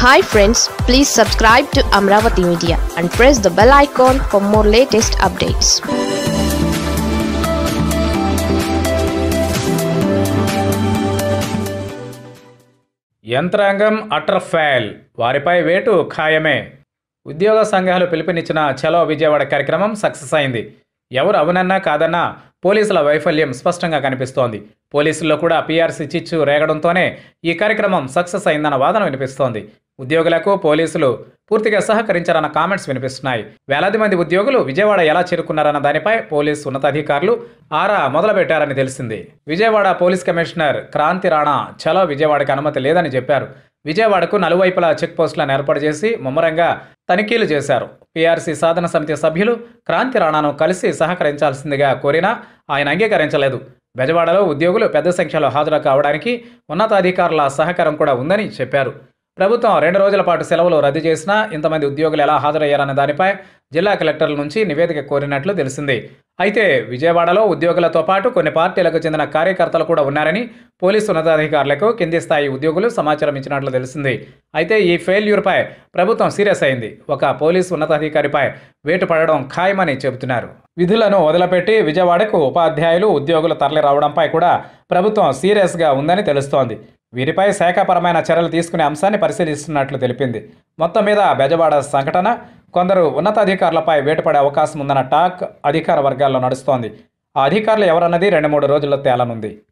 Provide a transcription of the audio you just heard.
hi friends please subscribe to Amaravati media and press the bell icon for more latest updates యంత్రాంగం utter fail వారిపై వేటు ఖాయమే ఉద్యోగ సంఘాలు పిలుపునిచ్చిన చలో విజయవాడ కార్యక్రమం సక్సెస్ అయింది ఎవరు అవునన్నా కాదన్నా పోలీసుల వైఫల్యం స్పష్టంగా కనిపిస్తోంది పోలీసుల్లో కూడా పీఆర్సీ చిచ్చు రేగడంతోనే ఈ కార్యక్రమం సక్సెస్ అయిందన్న వాదన వినిపిస్తోంది ఉద్యోగులకు పోలీసులు పూర్తిగా సహకరించారన్న కామెంట్స్ వినిపిస్తున్నాయి వేలాది మంది ఉద్యోగులు విజయవాడ ఎలా చేరుకున్నారన్న దానిపై పోలీసు ఉన్నతాధికారులు ఆరా మొదలుపెట్టారని తెలిసింది విజయవాడ పోలీస్ కమిషనర్ క్రాంతి రాణా చలో విజయవాడకి అనుమతి లేదని చెప్పారు విజయవాడకు నలువైపులా చెక్ పోస్టులను ఏర్పాటు చేసి ముమ్మరంగా తనిఖీలు చేశారు పీఆర్సీ సాధన సమితి సభ్యులు క్రాంతి రాణాను కలిసి సహకరించాల్సిందిగా కోరినా ఆయన అంగీకరించలేదు బెజవాడలో ఉద్యోగులు పెద్ద సంఖ్యలో హాజరు కావడానికి ఉన్నతాధికారుల సహకారం కూడా ఉందని చెప్పారు ప్రభుత్వం రెండు రోజుల పాటు సెలవులు రద్దు చేసినా ఇంతమంది ఉద్యోగులు ఎలా హాజరయ్యారన్న దానిపై జిల్లా కలెక్టర్ల నుంచి నివేదిక కోరినట్లు తెలిసింది అయితే విజయవాడలో ఉద్యోగులతో పాటు కొన్ని పార్టీలకు చెందిన కార్యకర్తలు కూడా ఉన్నారని పోలీసు ఉన్నతాధికారులకు కింది స్థాయి ఉద్యోగులు సమాచారం ఇచ్చినట్లు తెలిసింది అయితే ఈ ఫెయిల్యూర్పై ప్రభుత్వం సీరియస్ అయింది ఒక పోలీసు ఉన్నతాధికారిపై వేటు పడడం ఖాయమని చెబుతున్నారు విధులను వదిలిపెట్టి విజయవాడకు ఉపాధ్యాయులు ఉద్యోగులు తరలి రావడంపై కూడా ప్రభుత్వం సీరియస్గా ఉందని తెలుస్తోంది వీరిపై శాఖాపరమైన చర్యలు తీసుకునే అంశాన్ని పరిశీలిస్తున్నట్లు తెలిపింది మొత్తం మీద బెజవాడ సంఘటన కొందరు ఉన్నతాధికారులపై వేటుపడే అవకాశం ఉందన్న టాక్ అధికార వర్గాల్లో నడుస్తోంది ఆ అధికారులు ఎవరన్నది రెండు మూడు రోజుల్లో తేలనుంది